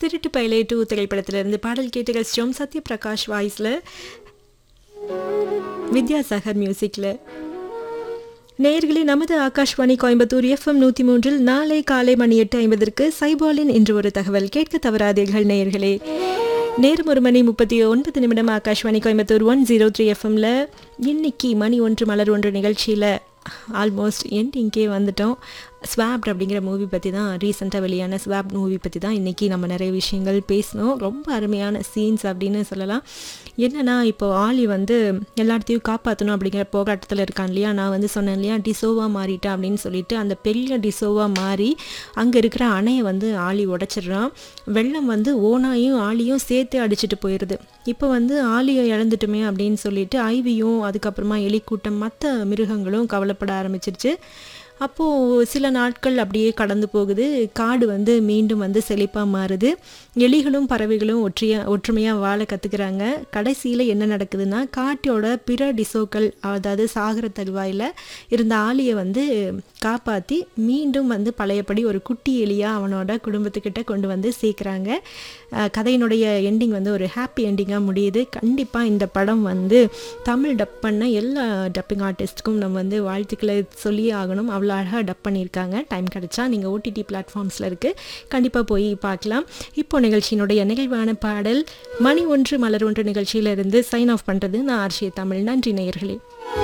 திருட்டு பைலே டூ திரைப்படத்திலிருந்து பாடல் கேட்டு கழிச்சோம் சத்யபிரகாஷ் வாய்ஸில் வித்யாசாகர் மியூசிக்கில் நேயர்களே நமது ஆகாஷ்வாணி கோயம்புத்தூர் எஃப்எம் நூற்றி மூன்றில் நாளை காலை மணி எட்டு ஐம்பதற்கு சைபாலின் இன்று ஒரு தகவல் கேட்க தவறாதீர்கள் நேயர்களே நேரம் ஒரு மணி முப்பத்தி ஒன்பது நிமிடம் Akashvani Coimbatore one zero three எஃப்எம்ல இன்னைக்கு மணி ஒன்று மலர் ஒன்று நிகழ்ச்சியில் ஆல்மோஸ்ட் எண்டிங்கே வந்துட்டோம் ஸ்வாப்ட் அப்படிங்கிற மூவி பற்றி தான் ரீசெண்டாக வெளியான ஸ்வாப் மூவி பற்றி தான் இன்றைக்கி நம்ம நிறைய விஷயங்கள் பேசினோம் ரொம்ப அருமையான சீன்ஸ் அப்படின்னு சொல்லலாம் என்னென்னா இப்போ ஆலி வந்து எல்லாத்தையும் காப்பாற்றணும் அப்படிங்கிற போராட்டத்தில் இருக்கான் இல்லையா நான் வந்து சொன்னேன் இல்லையா டிசோவாக மாறிட்டேன் அப்படின்னு சொல்லிட்டு அந்த பெரிய டிசோவாக மாறி அங்கே இருக்கிற அணையை வந்து ஆலி உடைச்சிடுறான் வெள்ளம் வந்து ஓனாயும் ஆலியும் சேர்த்து அடிச்சிட்டு போயிடுது இப்போ வந்து ஆலியை இழந்துட்டுமே அப்படின்னு சொல்லிட்டு ஐவியும் அதுக்கப்புறமா எலிக்கூட்டம் மற்ற மிருகங்களும் கவலைப்பட ஆரம்பிச்சிருச்சு அப்போது சில நாட்கள் அப்படியே கடந்து போகுது காடு வந்து மீண்டும் வந்து செழிப்பாக மாறுது எலிகளும் பறவைகளும் ஒற்றிய ஒற்றுமையாக வாழ கற்றுக்குறாங்க கடைசியில் என்ன நடக்குதுன்னா காட்டோட பிற டிசோக்கள் அதாவது சாகர தருவாயில் இருந்த ஆலியை வந்து காப்பாற்றி மீண்டும் வந்து பழையபடி ஒரு குட்டி எலியாக அவனோட குடும்பத்துக்கிட்ட கொண்டு வந்து சேர்க்குறாங்க கதையினுடைய எண்டிங் வந்து ஒரு ஹாப்பி எண்டிங்காக முடியுது கண்டிப்பாக இந்த படம் வந்து தமிழ் டப் பண்ண எல்லா டப்பிங் ஆர்டிஸ்ட்டுக்கும் நம்ம வந்து வாழ்த்துக்களை சொல்லியே ஆகணும் அவ்வளோ அழகாக டப் பண்ணியிருக்காங்க டைம் கிடச்சா நீங்கள் ஓடிடி பிளாட்ஃபார்ம்ஸில் இருக்குது கண்டிப்பாக போய் பார்க்கலாம் இப்போ நிகழ்ச்சியினுடைய நிகழ்வான பாடல் மணி ஒன்று மலர் ஒன்று நிகழ்ச்சியிலிருந்து சைன் ஆஃப் பண்ணுறது நான் ஆர்ஷிய தமிழ் நன்றி நேயர்களே